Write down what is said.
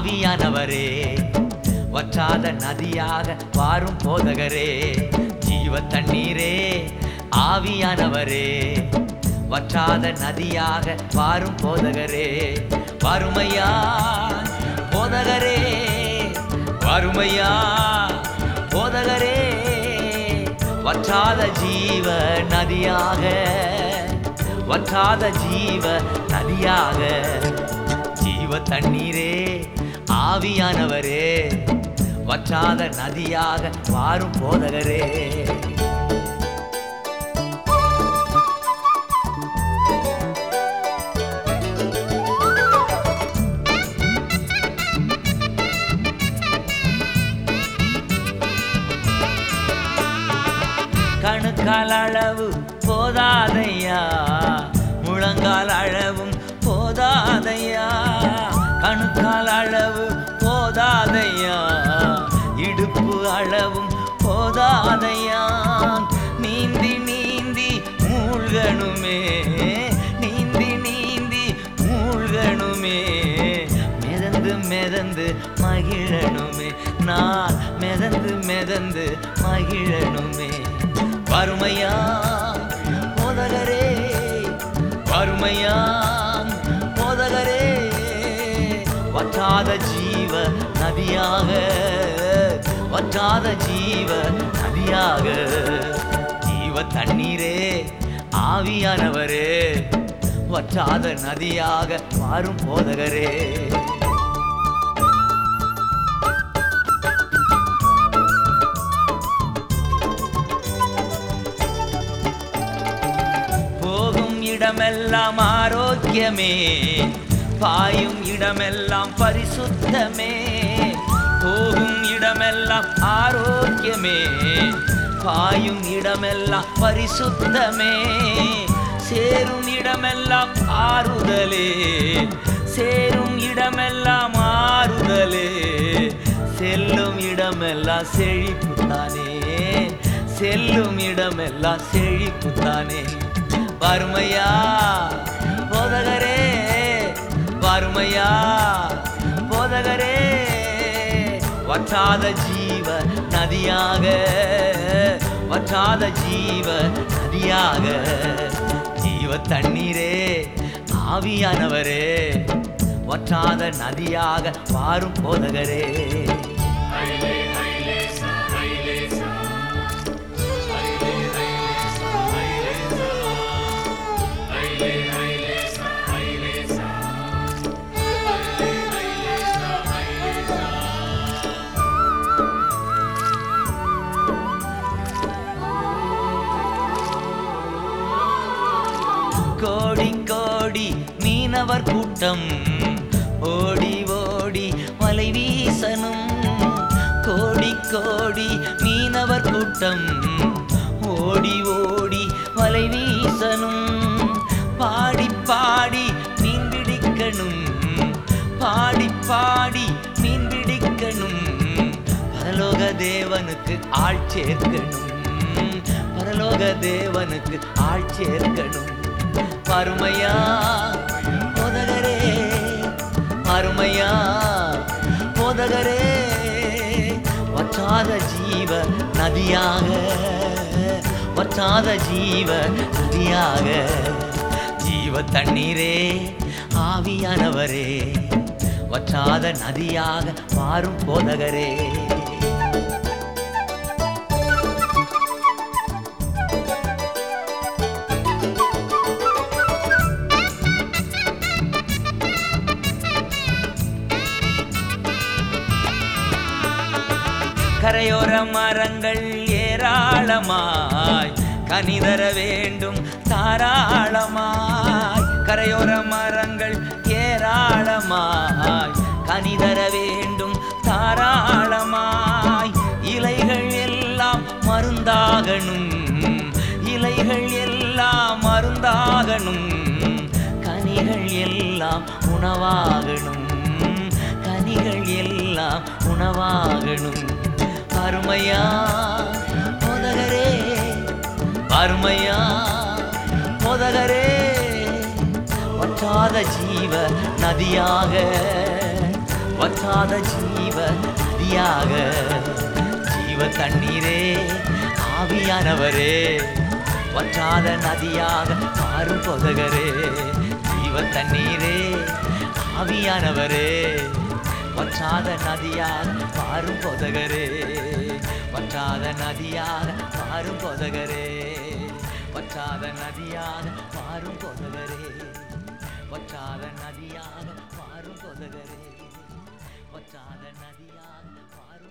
ஆவியானவரே வற்றாத நதியாக வாரும் போதகரே ஜீவ தண்ணீரே ஆவியானவரே வற்றாத நதியாக வாரும் போதகரே வறுமையா போதகரே வறுமையா போதகரே வற்றாத ஜீவ நதியாக வற்றாத ஜீவ நதியாக ஜீவ தண்ணீரே ஆவியானவரே வற்றாத நதியாக வாரும் போதகரே கணுக்கால் அளவு போதாதையா முழங்கால் அளவும் போதாதையா கணுக்கால் அளவு போதாதையா இடுப்பு அளவும் போதாதையா நீந்தி நீந்தி மூழ்கணுமே நீந்தி நீந்தி மூழ்கணுமே மிதந்து மிதந்து மகிழணுமே நான் மிதந்து மிதந்து மகிழணுமே வறுமையா போதகரே வறுமையா போதகரே வற்றாத ஜீவ நதியாக வற்றாத ஜீவ நதியாக ஜீவ தண்ணீரே ஆவியானவரே வற்றாத நதியாக மாறும் போதகரே போகும் இடமெல்லாம் ஆரோக்கியமே பாயும் இடமெல்லாம் பரிசுத்தமே போகும் இடமெல்லாம் ஆரோக்கியமே பாயும் இடமெல்லாம் பரிசுத்தமே சேரும் இடமெல்லாம் ஆறுதலே சேரும் இடமெல்லாம் ஆறுதலே செல்லும் இடமெல்லாம் செழிப்புத்தானே செல்லும் இடமெல்லாம் செழிப்புத்தானே வறுமையா போதகரே வறுமையா போதகரே வற்றாத ஜீவ நதியாக வற்றாத ஜீவ நதியாக ஜீவ தண்ணீரே ஆவியானவரே வற்றாத நதியாக வாரும் போதகரே கோடி கோடி மீனவர் கூட்டம் ஓடி ஓடி வலை வீசணும் கோடி கோடி மீனவர் கூட்டம் ஓடி ஓடி வலை வீசணும் பாடி பாடி மீன் பிடிக்கணும் பாடி பாடி மீன் பிடிக்கணும் பரலோக தேவனுக்கு ஆள் சேர்க்கணும் பரலோக தேவனுக்கு ஆள் சேர்க்கணும் பருமையா போதகரே பருமையா போதகரே வற்றாத ஜீவ நதியாக வற்றாத ஜீவ நதியாக ஜீவ தண்ணீரே ஆவியானவரே வற்றாத நதியாக மாறும் போதகரே கரையோர மரங்கள் ஏராளமாய் கனிதர வேண்டும் தாராளமாய் கரையோர மரங்கள் ஏராளமாய் கனிதர வேண்டும் தாராளமாய் இலைகள் எல்லாம் மருந்தாகணும் இலைகள் எல்லாம் மருந்தாகணும் கனிகள் எல்லாம் உணவாகணும் கனிகள் எல்லாம் உணவாகணும் அருமையா போதகரே அருமையா போதகரே வற்றாத ஜீவ நதியாக வற்றாத ஜீவ நதியாக ஜீவ தண்ணீரே ஆவியானவரே வற்றாத நதியாக மாறும் பொதகரே ஜீவ தண்ணீரே ஆவியானவரே வற்றாத நதியாக மாறும் பொதகரே வற்றாத நதியாக மாறும் பொதகரே வற்றாத நதியாக மாறும் பொதகரே வற்றாத நதியாக மாறும் பொதகரே வற்றாத நதியாக மாறும்